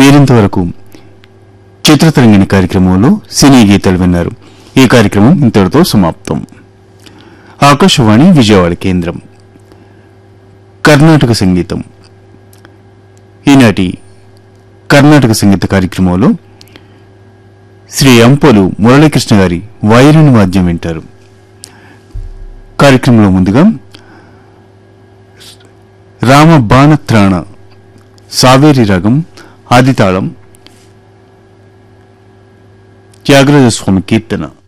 మీరింతవరకు చిత్రతరంగిణి కార్యక్రమంలో సినీ గీతాలు విన్నారు ఈ కార్యక్రమం ఇంతటితో సమాప్తం ఆకాశవాణి విజయవాడ కేంద్రం కర్ణాటక సంగీతం ఈనాటి కర్ణాటక సంగీత కార్యక్రమంలో శ్రీ అంపోలు మురళీకృష్ణ గారి వైరుని వాద్యం వింటారు కార్యక్రమంలో ముందుగా రామ బాణత్రాణ సావేరి రాగం ఆదితాళం త్యాగరాజ స్వామి కీర్తన